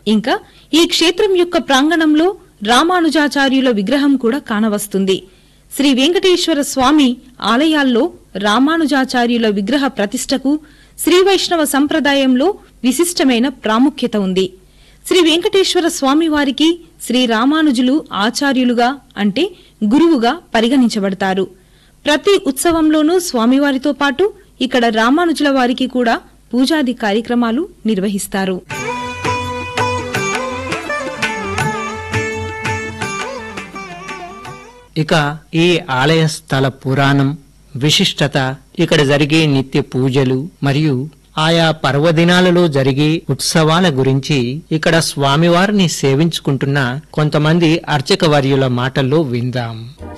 ఇంకా ఈ క్షేత్రం యొక్క ప్రాంగణంలో రామానుజాచార్యుల విగ్రహం కూడా కానవస్తుంది శ్రీ వెంకటేశ్వర స్వామి ఆలయాల్లో రామానుజాచార్యుల విగ్రహ ప్రతిష్టకు శ్రీ వైష్ణవ సంప్రదాయంలో విశిష్టమైన ప్రాముఖ్యత ఉంది శ్రీ వెంకటేశ్వర స్వామి వారికి శ్రీ రామానుజులు ఆచార్యులుగా అంటే గురువుగా పరిగణించబడతారు ప్రతి ఉత్సవంలోనూ స్వామివారితో పాటు ఇక్కడ రామానుజుల వారికి కూడా పూజాది కార్యక్రమాలు నిర్వహిస్తారు ఇక ఈ ఆలయ స్థల పురాణం విశిష్టత ఇక్కడ జరిగే నిత్య పూజలు మరియు ఆయా పర్వదినాలలో జరిగే ఉత్సవాల గురించి ఇక్కడ స్వామివారిని సేవించుకుంటున్న కొంతమంది అర్చక వర్యుల మాటల్లో విందాం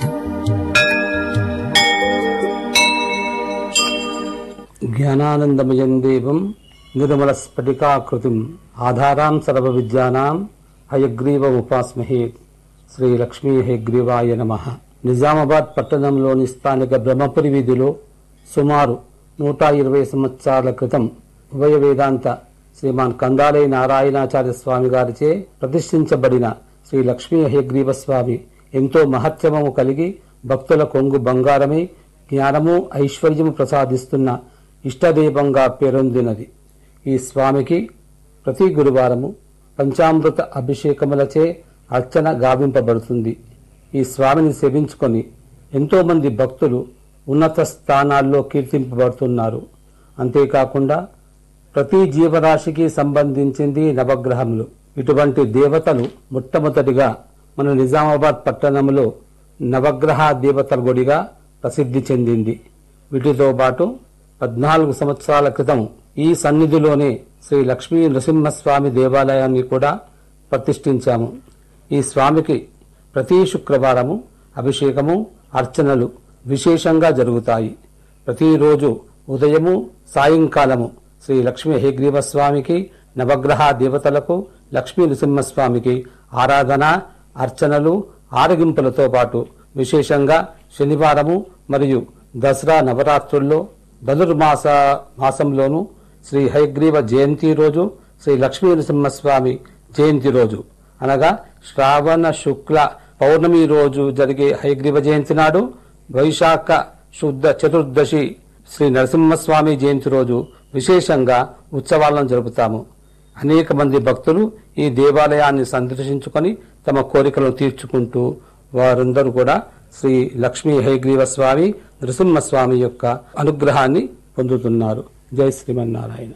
జ్ఞానానందమయం దేవం నిర్మల స్ఫటికాకృతిం ఆధారాం సర్వ విద్యానాం హయగ్రీవ ఉపాస్మహే శ్రీ లక్ష్మీ హయగ్రీవాయ నమ నిజామాబాద్ పట్టణంలోని స్థానిక బ్రహ్మపురి వీధిలో సుమారు నూట ఇరవై సంవత్సరాల క్రితం ఉభయ వేదాంత శ్రీమాన్ కందాలయ నారాయణాచార్య స్వామి గారిచే ప్రతిష్ఠించబడిన శ్రీ లక్ష్మీ హయగ్రీవ స్వామి ఎంతో మహత్యమము కలిగి భక్తుల కొంగు బంగారమే జ్ఞానము ఐశ్వర్యము ప్రసాదిస్తున్న ఇష్టదైవంగా పేరొందినది ఈ స్వామికి ప్రతి గురువారము పంచామృత అభిషేకములచే అర్చన గావింపబడుతుంది ఈ స్వామిని సేవించుకొని ఎంతో మంది భక్తులు ఉన్నత స్థానాల్లో కీర్తింపబడుతున్నారు అంతేకాకుండా ప్రతి జీవరాశికి సంబంధించింది నవగ్రహములు ఇటువంటి దేవతలు మొట్టమొదటిగా మన నిజామాబాద్ పట్టణంలో నవగ్రహ దేవతల గుడిగా ప్రసిద్ధి చెందింది వీటితో పాటు పద్నాలుగు సంవత్సరాల క్రితం ఈ సన్నిధిలోనే శ్రీ లక్ష్మీ నృసింహస్వామి దేవాలయాన్ని కూడా ప్రతిష్ఠించాము ఈ స్వామికి ప్రతి శుక్రవారము అభిషేకము అర్చనలు విశేషంగా జరుగుతాయి ప్రతిరోజు ఉదయము సాయంకాలము శ్రీ లక్ష్మీ హేగ్రీవ స్వామికి నవగ్రహ దేవతలకు లక్ష్మీ నృసింహస్వామికి ఆరాధన అర్చనలు ఆరగింపులతో పాటు విశేషంగా శనివారము మరియు దసరా నవరాత్రుల్లో ధనుర్మాస మాసంలోను శ్రీ హయగ్రీవ జయంతి రోజు శ్రీ లక్ష్మీ నరసింహస్వామి జయంతి రోజు అనగా శ్రావణ శుక్ల పౌర్ణమి రోజు జరిగే హయగ్రీవ జయంతి నాడు వైశాఖ శుద్ధ చతుర్దశి శ్రీ నరసింహస్వామి జయంతి రోజు విశేషంగా ఉత్సవాలను జరుపుతాము అనేక మంది భక్తులు ఈ దేవాలయాన్ని సందర్శించుకొని తమ కోరికలను తీర్చుకుంటూ వారందరూ కూడా శ్రీ లక్ష్మీ హయగ్రీవ స్వామి నృసింహస్వామి యొక్క అనుగ్రహాన్ని పొందుతున్నారు జై శ్రీమన్నారాయణ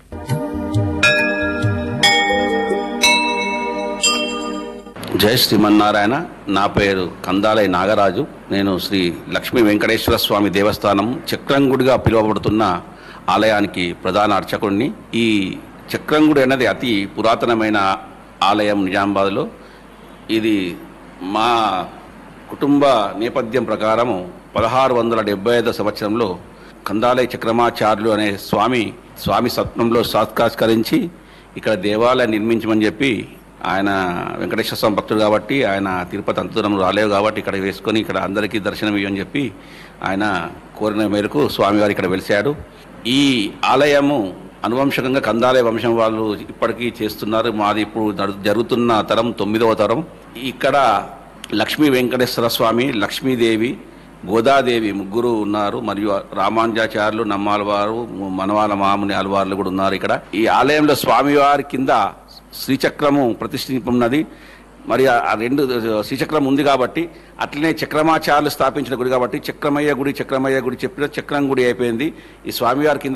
జై శ్రీమన్నారాయణ నా పేరు కందాలయ నాగరాజు నేను శ్రీ లక్ష్మీ వెంకటేశ్వర స్వామి దేవస్థానం చక్రంగుడిగా పిలువబడుతున్న ఆలయానికి ప్రధాన అర్చకుడిని ఈ చక్రంగుడి అనేది అతి పురాతనమైన ఆలయం నిజామాబాద్లో ఇది మా కుటుంబ నేపథ్యం ప్రకారము పదహారు వందల డెబ్బై ఐదో సంవత్సరంలో కందాలయ చక్రమాచార్యులు అనే స్వామి స్వామి సత్వంలో సాత్కాస్కరించి ఇక్కడ దేవాలయం నిర్మించమని చెప్పి ఆయన వెంకటేశ్వర స్వామి భక్తుడు కాబట్టి ఆయన తిరుపతి అంత దూరం రాలేవు కాబట్టి ఇక్కడ వేసుకొని ఇక్కడ అందరికీ దర్శనం ఇవ్వని చెప్పి ఆయన కోరిన మేరకు స్వామివారు ఇక్కడ వెలిశాడు ఈ ఆలయము అనువంశకంగా కందాలయ వంశం వాళ్ళు ఇప్పటికీ చేస్తున్నారు మాది ఇప్పుడు జరు- జరుగుతున్న తరం తొమ్మిదవ తరం ఇక్కడ లక్ష్మీ వెంకటేశ్వర స్వామి లక్ష్మీదేవి గోదాదేవి ముగ్గురు ఉన్నారు మరియు రామానుజాచార్యులు నమ్మాలవారు మనవాల మాముని అలవార్లు కూడా ఉన్నారు ఇక్కడ ఈ ఆలయంలో స్వామివారి కింద శ్రీచక్రము ప్రతిష్ఠింపున్నది మరి ఆ ఆ రెండు శ్రీచక్రం ఉంది కాబట్టి అట్లనే చక్రమాచార్యులు స్థాపించిన గుడి కాబట్టి చక్రమయ్య గుడి చక్రమయ్య గుడి చెప్పిన చక్రం గుడి అయిపోయింది ఈ స్వామివారి కింద